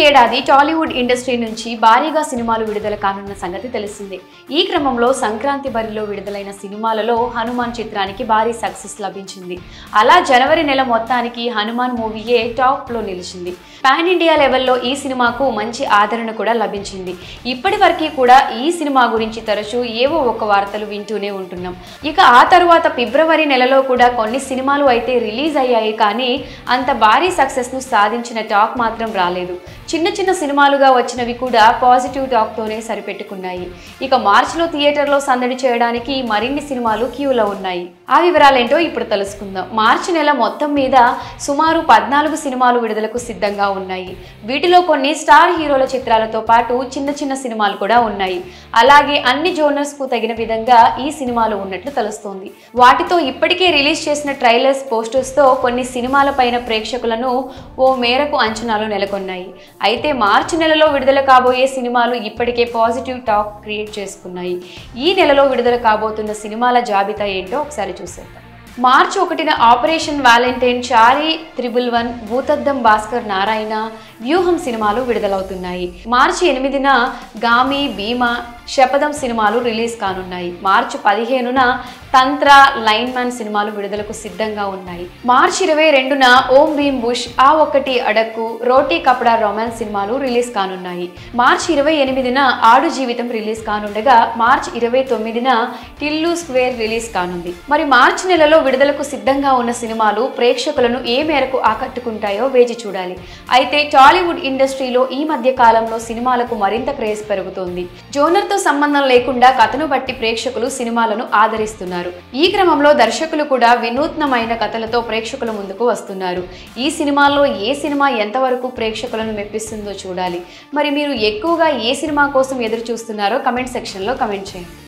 ఏడాది టాలీవుడ్ ఇండస్ట్రీ నుంచి భారీగా సినిమాలు విడుదల కానున్న సంగతి తెలిసిందే ఈ క్రమంలో సంక్రాంతి బరిలో విడుదలైన సినిమాలలో హనుమాన్ చిత్రానికి భారీ సక్సెస్ లభించింది అలా జనవరి నెల మొత్తానికి హనుమాన్ మూవీయే టాప్ లో నిలిచింది పాన్ ఇండియా లెవెల్లో ఈ సినిమాకు మంచి ఆదరణ కూడా లభించింది ఇప్పటి వరకు కూడా ఈ సినిమా గురించి తరచూ ఏవో ఒక వార్తలు వింటూనే ఉంటున్నాం ఇక ఆ తరువాత ఫిబ్రవరి నెలలో కూడా కొన్ని సినిమాలు అయితే రిలీజ్ అయ్యాయి కానీ అంత భారీ సక్సెస్ ను సాధించిన టాక్ మాత్రం రాలేదు చిన్న చిన్న సినిమాలుగా వచ్చినవి కూడా పాజిటివ్ టాక్తోనే సరిపెట్టుకున్నాయి ఇక మార్చిలో థియేటర్లో సందడి చేయడానికి మరిన్ని సినిమాలు క్యూలో ఉన్నాయి ఆ వివరాలేంటో ఇప్పుడు తెలుసుకుందాం మార్చి నెల మొత్తం మీద సుమారు పద్నాలుగు సినిమాలు విడుదలకు సిద్ధంగా ఉన్నాయి వీటిలో కొన్ని స్టార్ హీరోల చిత్రాలతో పాటు చిన్న చిన్న సినిమాలు కూడా ఉన్నాయి అలాగే అన్ని జోనర్స్ కు తగిన విధంగా ఈ సినిమాలు ఉన్నట్లు తెలుస్తోంది వాటితో ఇప్పటికే రిలీజ్ చేసిన ట్రైలర్స్ పోస్టర్స్ తో కొన్ని సినిమాల పైన ప్రేక్షకులను ఓ మేరకు అంచనాలు నెలకొన్నాయి అయితే మార్చి నెలలో విడుదల కాబోయే సినిమాలు ఇప్పటికే పాజిటివ్ టాక్ క్రియేట్ చేసుకున్నాయి ఈ నెలలో విడుదల కాబోతున్న సినిమాల జాబితా ఏంటో ఒకసారి చూసేద్దాం మార్చి ఒకటిన operation valentine Chari triple one Bhoothaddam Bhaskar Narayana Vyooham సినిమాలు విడుదలవుతున్నాయి మార్చి ఎనిమిదిన గామి భీమా శపథం సినిమాలు రిలీజ్ కానున్నాయి మార్చి పదిహేనున తంత్ర లైన్ మ్యాన్ సినిమాలు విడుదలకు సిద్ధంగా ఉన్నాయి మార్చి ఇరవై రెండున ఓం భీమ్ బుష్ ఆ ఒక్కటి అడక్కు రోటీ కపడా రొమాన్స్ సినిమాలు రిలీజ్ కానున్నాయి మార్చి ఇరవై ఎనిమిదిన ఆడు జీవితం రిలీజ్ కానుండగా మార్చి ఇరవై తొమ్మిదిన టిల్లు స్క్వేర్ రిలీజ్ కానుంది మరి మార్చి నెలలో విడుదలకు సిద్ధంగా ఉన్న సినిమాలు ప్రేక్షకులను ఏ మేరకు ఆకట్టుకుంటాయో వేచి చూడాలి అయితే టాలీవుడ్ ఇండస్ట్రీలో ఈ మధ్య కాలంలో సినిమాలకు మరింత క్రేజ్ పెరుగుతోంది జోనర్తో సంబంధం లేకుండా కథను బట్టి ప్రేక్షకులు సినిమాలను ఆదరిస్తున్నారు ఈ క్రమంలో దర్శకులు కూడా వినూత్నమైన కథలతో ప్రేక్షకుల ముందుకు వస్తున్నారు ఈ సినిమాల్లో ఏ సినిమా ఎంతవరకు ప్రేక్షకులను మెప్పిస్తుందో చూడాలి మరి మీరు ఎక్కువగా ఏ సినిమా కోసం ఎదురు చూస్తున్నారో కమెంట్ సెక్షన్లో కమెంట్ చేయండి